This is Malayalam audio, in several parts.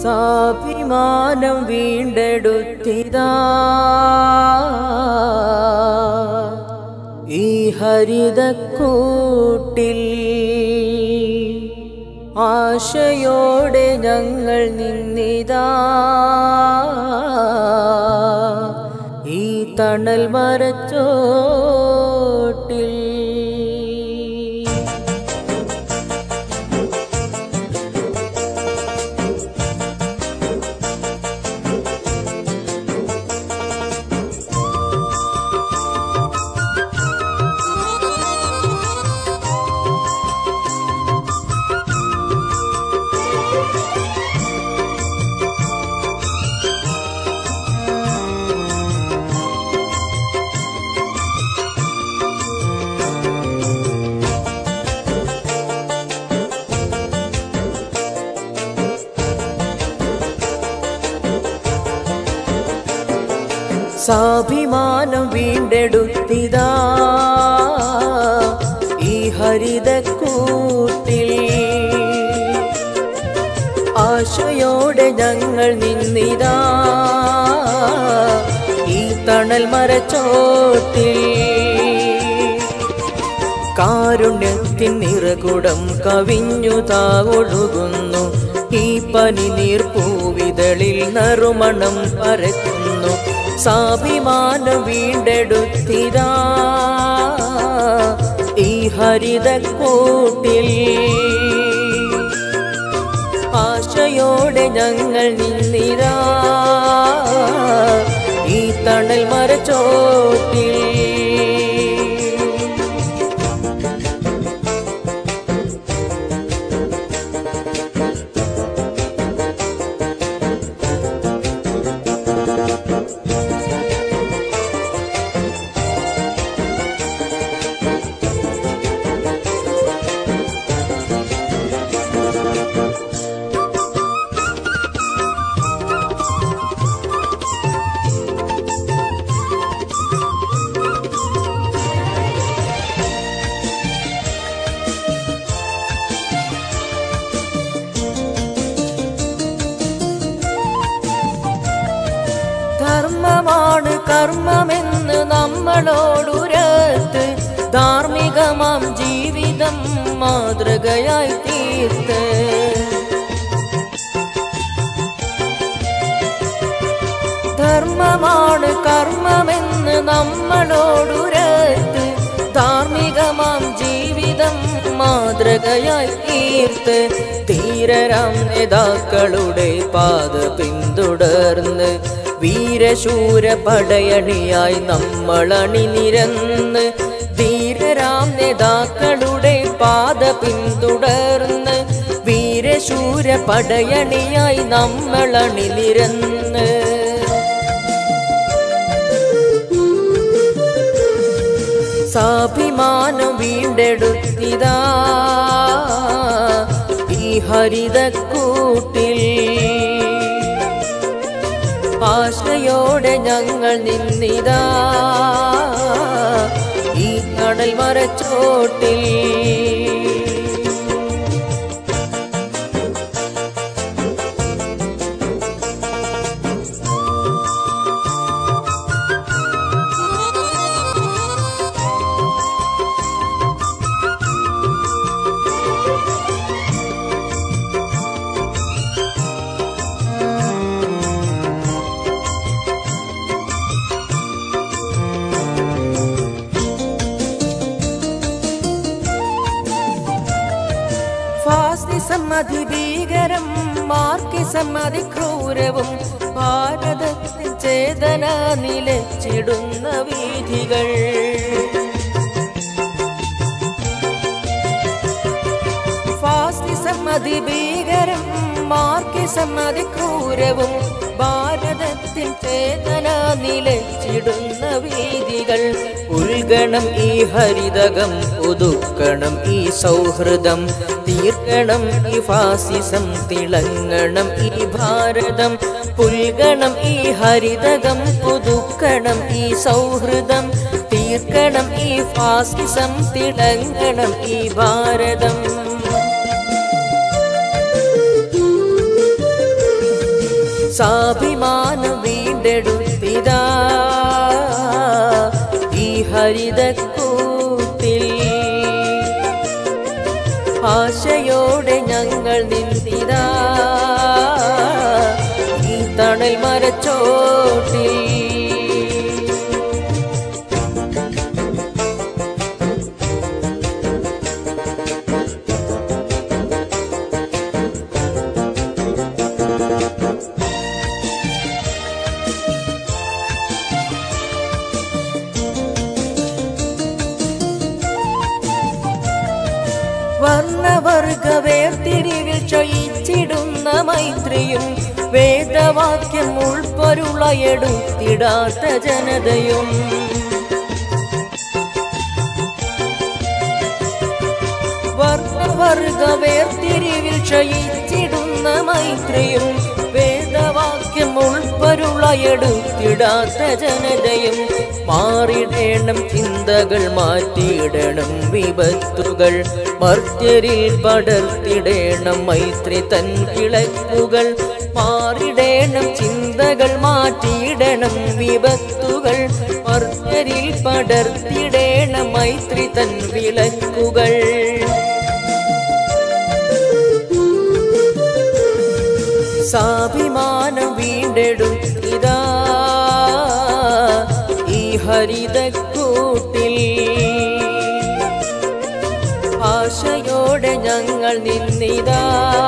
സാഭിമാനം വീണ്ടെടുത്തിതാ ഈ ഹരിതക്കൂട്ടിൽ ആശയോടെ ഞങ്ങൾ നിന്നിതാ ഈ തണൽ മരച്ചോട്ടിൽ സാഭിമാനം വീണ്ടെടുത്തിതാ ഈ ഹരിതക്കൂട്ടിൽ ആശയോടെ ഞങ്ങൾ നിന്നിതാ ഈ തണൽ മരച്ചോട്ടിൽ കാരുണ്യത്തിൻ നിറകുടം കവിഞ്ഞു താവൊഴുകുന്നു ഈ പനി നീർപ്പൂവിതളിൽ നറുമണം പരക്കുന്നു സാഭിമാനം വീണ്ടെടുത്തിതാ ഈ ഹരിതക്കൂട്ടിൽ ആശയോടെ ഞങ്ങൾ നിന്നിരാ ഈ തണൽ മരച്ചോട്ടിൽ ധർമ്മമാണ് കർമ്മമെന്ന് നമ്മളോടുരത്ത് ധാർമ്മികമാം ജീവിതം മാതൃകയായി തീർത്ത് ധർമ്മമാണ് കർമ്മമെന്ന് നമ്മളോടുരത്ത് ധാർമ്മികമാം ജീവിതം മാതൃകയായി തീർത്ത് ധീരരാം നേതാക്കളുടെ പാത പിന്തുടർന്ന് വീരശൂര പടയണിയായി നമ്മൾ അണിനിരന്ന് ധീരരാം നേതാക്കളുടെ പാത പിന്തുടർന്ന് വീരശൂര പടയണിയായി നമ്മൾ അണിനിരന്ന് സാഭിമാനം വീണ്ടെടുത്തിതാ ഈ ഹരിതക്കൂട്ടിൽ ആശയോടെ ഞങ്ങൾ നിന്നിതാ ഈ കടൽ മരച്ചോട്ടിൽ ഫാസിസം അതിഭീകരം മാർക്കിസം അതിക്രൂരവും ഭാരതത്തിൽ ചേതന നിലച്ചിടുന്ന വീഥികൾ ഫാസിസം അതിഭീകരം മാർക്കിസം അതിക്രൂരവും ഭാരതത്തിൽ ചേതന നിലച്ചിടുന്ന വീതികൾ ഉൾഗണം ഈ ഹരിതകം പുതുക്കണം ഈ സൗഹൃദം തീർക്കണം ഈ ഫാസിസം തിളങ്ങണം ഈ ഭാരതം പുൽഗണം ഈ ഹരിതകം പുതുക്കണം ഈ സൗഹൃദം തീർക്കണം ഈ ഫാസിസം തിളങ്ങണം ഈ ഭാരതം സാഭിമാനം വീണ്ടെടുത്തിതാ ഈ ഹരിതക്കൂട്ടിൽ ആശയോടെ ഞങ്ങൾ നിന്നിതാ ഈ തണൽ മരച്ചോട്ടിൽ വർണ്ണവർഗ വേർതിരിവിൽ ക്ഷയിച്ചിടുന്ന മൈത്രിയും വേദവാക്യം ഉൾപ്പൊരുളയെടുത്തിടാത്ത ജനതയും വർണ്ണവർഗ വേർതിരിവിൽ ക്ഷയിച്ചിടുന്ന മൈത്രിയും വേദവാക്യം ഉൾപ്പൊരുളയെടുത്തിടാത്ത ജനതയും മാറിടേണം ചിന്തകൾ മാറ്റിയിടണം വിപത്തുകൾ മർത്യരിൽ പടർത്തിടേണം മൈത്രി തൻ വിളക്കുകൾ മാറിടേണം ചിന്തകൾ മാറ്റിയിടണം വിപത്തുകൾ മർത്യരിൽ പടർത്തിടേണം മൈത്രി തൻ വിളക്കുകൾ സാഭിമാനം വീണ്ടെടുത്തിതാ ഈ ഹരിതക്കൂട്ടിൽ ആശയോടെ ഞങ്ങൾ നിന്നിതാ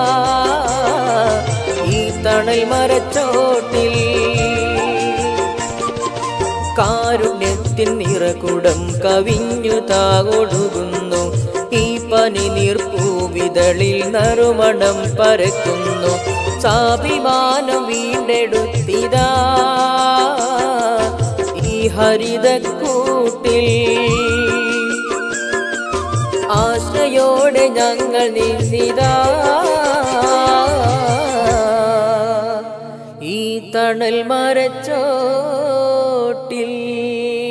ഈ തണൽ മരച്ചോട്ടിൽ കാരുണ്യത്തിൻ നിറകുടം കവിഞ്ഞു താകൊടുകുന്നു ഈ പനി നീർപ്പൂവിതളിൽ നറുമണം പരക്കുന്നു സാഭിമാനം വീണ്ടെടുത്തിതാ ഈ ഹരിതക്കൂട്ടിൽ ആശയോടെ ഞങ്ങൾ നിന്നിതാ ഈ തണൽ മരച്ചോട്ടിൽ